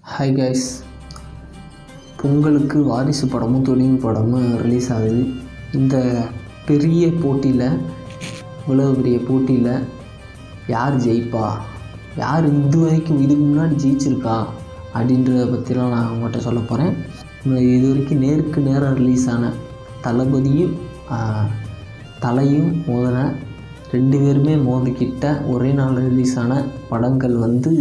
Hi guys பொங்கலுக்கு வாரிசு படமும் துணிவு படமும் ரிலீஸ் ஆகுது இந்த பெரிய போட்டியில் இவ்வளவு பெரிய போட்டியில் யார் ஜெயிப்பா யார் இது வரைக்கும் இதுக்கு முன்னாடி ஜெயிச்சிருக்கா அப்படின்றத பற்றிலாம் நான் உங்கள்கிட்ட சொல்ல போகிறேன் இது வரைக்கும் நேருக்கு நேராக ரிலீஸ் ஆன தளபதியும் ஆஹ், தலையும் மோதின ரெண்டு பேருமே மோதிக்கிட்ட ஒரே நாள் ரிலீஸ் ஆன படங்கள் வந்து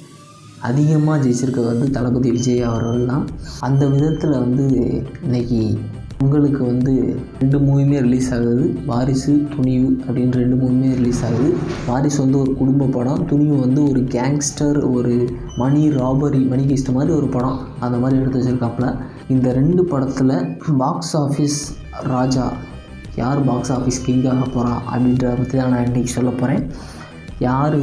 அதிகமாக ஜெயிச்சிருக்கிறது வந்து தளபதி விஜய் அவர்கள் தான் அந்த விதத்தில் வந்து இன்னைக்கு உங்களுக்கு வந்து ரெண்டு மூவியுமே ரிலீஸ் ஆகுது வாரிசு துணிவு அப்படின்னு ரெண்டு மூவியுமே ரிலீஸ் ஆகுது வாரிசு வந்து ஒரு குடும்ப படம் துணிவு வந்து ஒரு கேங்ஸ்டர் ஒரு மணி ராபரி மணி கீஸ்ட் மாதிரி ஒரு படம் அந்த மாதிரி எடுத்து வச்சுருக்காப்புல இந்த ரெண்டு படத்தில் பாக்ஸ் ஆஃபீஸ் ராஜா யார் பாக்ஸ் ஆஃபீஸ் கிங் ஆக போகிறா அப்படின்றத பற்றி தான் நான் இன்றைக்கி சொல்ல போகிறேன் யார்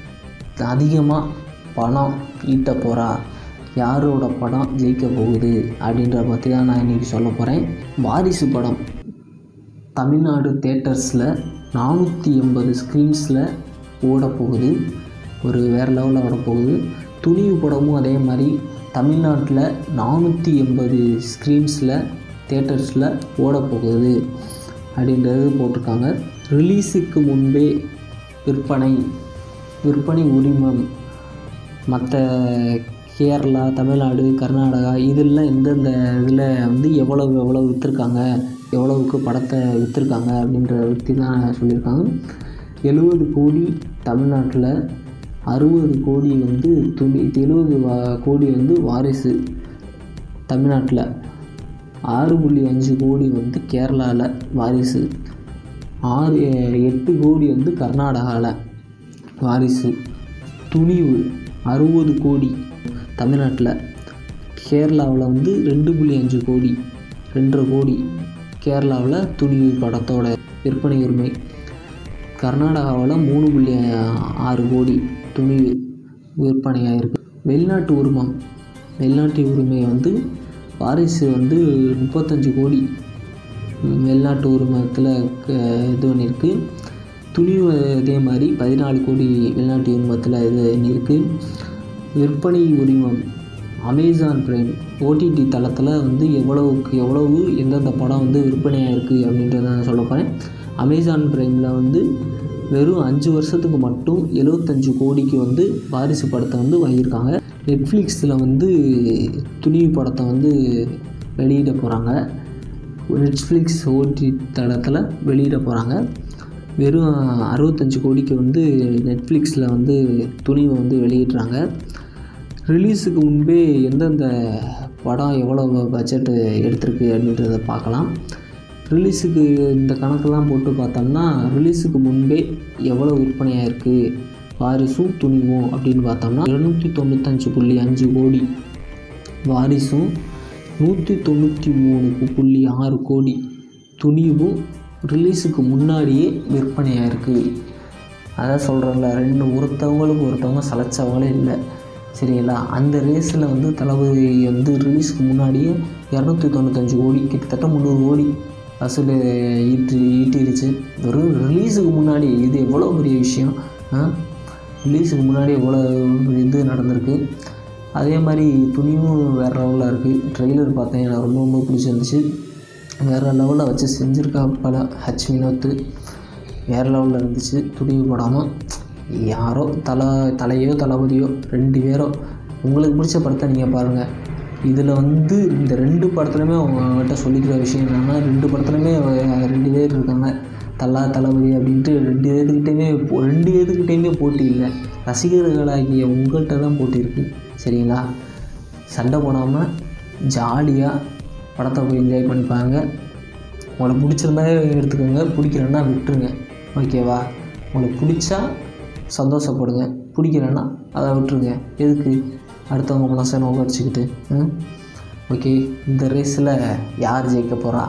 அதிகமாக பணம் ஈட்ட போகிறா யாரோட படம் ஜெயிக்க போகுது அப்படின்றத பற்றி தான் நான் இன்றைக்கி சொல்ல போகிறேன் வாரிசு படம் தமிழ்நாடு தேட்டர்ஸில் நானூற்றி எண்பது ஸ்க்ரீன்ஸில் ஓட போகுது ஒரு வேறு லெவலில் ஓட போகுது துணிவு படமும் அதே மாதிரி தமிழ்நாட்டில் நானூற்றி எண்பது ஸ்க்ரீன்ஸில் தேட்டர்ஸில் ஓட போகுது அப்படின்றது போட்டிருக்காங்க ரிலீஸுக்கு முன்பே விற்பனை விற்பனை உரிமம் மற்ற கேரளா தமிழ்நாடு கர்நாடகா இதெல்லாம் எந்தெந்த இதில் வந்து எவ்வளவு எவ்வளவு விற்றுருக்காங்க எவ்வளவுக்கு படத்தை விற்றுருக்காங்க அப்படின்றத பற்றி தான் சொல்லியிருக்காங்க எழுபது கோடி தமிழ்நாட்டில் அறுபது கோடி வந்து துணி எழுபது வா கோடி வந்து வாரிசு தமிழ்நாட்டில் ஆறு புள்ளி அஞ்சு கோடி வந்து கேரளாவில் வாரிசு ஆறு எட்டு கோடி வந்து கர்நாடகாவில் வாரிசு துணிவு அறுபது கோடி தமிழ்நாட்டில் கேரளாவில் வந்து ரெண்டு புள்ளி அஞ்சு கோடி ரெண்டரை கோடி கேரளாவில் துணிவு படத்தோட விற்பனை உரிமை கர்நாடகாவில் மூணு புள்ளி ஆறு கோடி துணிவு விற்பனையாயிருக்கு வெளிநாட்டு உரிமம் வெளிநாட்டு உரிமை வந்து வாரிசு வந்து முப்பத்தஞ்சு கோடி வெளிநாட்டு உரிமத்தில் க- இது பண்ணியிருக்கு துணிவு அதே மாதிரி பதினாலு கோடி வெளிநாட்டு உரிமத்தில் இது பண்ணியிருக்கு விற்பனை உரிமம் அமேசான் பிரைம் ஓடிடி தளத்தில் வந்து எவ்வளவுக்கு எவ்வளவு எந்தெந்த படம் வந்து விற்பனையாக இருக்குது அப்படின்றத நான் சொல்ல போகிறேன் அமேசான் பிரைமில் வந்து வெறும் அஞ்சு வருஷத்துக்கு மட்டும் எழுபத்தஞ்சு கோடிக்கு வந்து வாரிசு படத்தை வந்து வாங்கியிருக்காங்க நெட்ஃப்ளிக்ஸில் வந்து துணிவு படத்தை வந்து வெளியிட போகிறாங்க நெட்ஃப்ளிக்ஸ் ஓடி தளத்தில் வெளியிட போகிறாங்க வெறும் அறுபத்தஞ்சு கோடிக்கு வந்து நெட்ஃப்ளிக்ஸில் வந்து துணிவை வந்து வெளியிடுறாங்க ரிலீஸுக்கு முன்பே எந்தெந்த படம் எவ்வளோ பட்ஜெட்டு எடுத்திருக்கு அப்படின்றத பார்க்கலாம் ரிலீஸுக்கு இந்த கணக்கெல்லாம் போட்டு பார்த்தோம்னா ரிலீஸுக்கு முன்பே எவ்வளோ விற்பனையாக இருக்குது வாரிசும் துணிவும் அப்படின்னு பார்த்தோம்னா இருநூற்றி தொண்ணூத்தஞ்சு புள்ளி அஞ்சு கோடி வாரிசும் நூற்றி தொண்ணூற்றி மூணு புள்ளி ஆறு கோடி துணிவும் ரிலீஸுக்கு முன்னாடியே விற்பனையாக இருக்குது அதான் சொல்கிறேன்ல ரெண்டு ஒருத்தவங்களுக்கு ஒருத்தவங்க சளைச்சவங்களே இல்லை சரிங்களா அந்த ரேஸில் வந்து தளபதி வந்து ரிலீஸ்க்கு முன்னாடியே இரநூத்தி தொண்ணூத்தஞ்சு கோடி கிட்டத்தட்ட முந்நூறு கோடி வசூல் ஈட்டி ஈட்டிருச்சு வெறும் ரிலீஸுக்கு முன்னாடி இது எவ்வளோ பெரிய விஷயம் ஆ ரிலீஸுக்கு முன்னாடி எவ்வளோ இது நடந்திருக்கு அதே மாதிரி துணியும் வேறு லெவலில் இருக்குது ட்ரெய்லர் பார்த்தேன் எனக்கு ரொம்ப ரொம்ப பிடிச்சிருந்துச்சு வேறு லெவலில் வச்சு செஞ்சுருக்கா படம் ஹச் வினோத்து வேறு லெவலில் இருந்துச்சு துணிவு படாமல் யாரோ தலை தலையோ தளபதியோ ரெண்டு பேரோ உங்களுக்கு பிடிச்ச படத்தை நீங்கள் பாருங்கள் இதில் வந்து இந்த ரெண்டு படத்துலையுமே அவங்ககிட்ட சொல்லிக்கிற விஷயம் என்னென்னா ரெண்டு படத்துலையுமே அவ- ரெண்டு பேர் இருக்காங்க தலா தளபதி அப்படின்ட்டு ரெண்டு பேர்த்துக்கிட்டேயுமே போ- ரெண்டு பேர்த்துக்கிட்டேயுமே போட்டி இல்லை ரசிகர்களாகிய உங்கள்கிட்ட தான் போட்டி இருக்குது சரிங்களா சண்டை போடாமல் ஜாலியாக படத்தை போய் என்ஜாய் பண்ணிப்பாங்க உங்களுக்கு பிடிச்சிருந்தா எடுத்துக்கோங்க பிடிக்கலன்னா விட்டுருங்க ஓகேவா உங்களுக்கு பிடிச்சா சந்தோஷப்படுங்க பிடிக்கலன்னா அதை விட்டுருங்க எதுக்கு அடுத்தவங்க மனசை நோக்க வச்சுக்கிட்டு ம்? ஓகே இந்த ரேஸில் யார் ஜெயிக்க போகிறா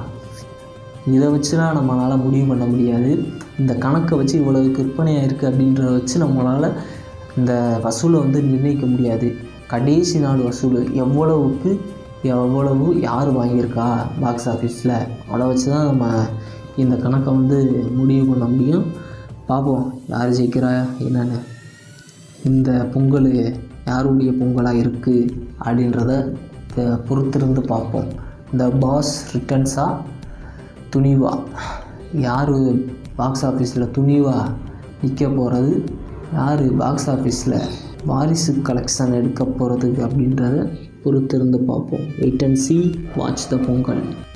இதை வச்சுலாம் நம்மளால் முடிவு பண்ண முடியாது இந்த கணக்கை வச்சு இவ்வளவுக்கு விற்பனையாக இருக்குது அப்படின்றத வச்சு நம்மளால் இந்த வசூலை வந்து நிர்ணயிக்க முடியாது கடைசி நாள் வசூல் எவ்வளவுக்கு எவ்வளவு யார் வாங்கியிருக்கா பாக்ஸ் ஆஃபீஸில் அதை வச்சு தான் நம்ம இந்த கணக்கை வந்து முடிவு பண்ண முடியும் பார்ப்போம் யார் ஜெயிக்கிறா என்னென்னு இந்த பொங்கல் யாருடைய பொங்கலாக இருக்குது அப்படின்றத த- பொறுத்திருந்து பார்ப்போம் இந்த பாஸ் ரிட்டர்ன்ஸா துணிவா யார் பாக்ஸ் ஆஃபீஸில் துணிவா நிற்க போகிறது யார் பாக்ஸ் ஆஃபீஸில் வாரிசு கலெக்ஷன் எடுக்க போகிறது அப்படின்றத பொறுத்திருந்து பார்ப்போம் wait and see watch the Pongal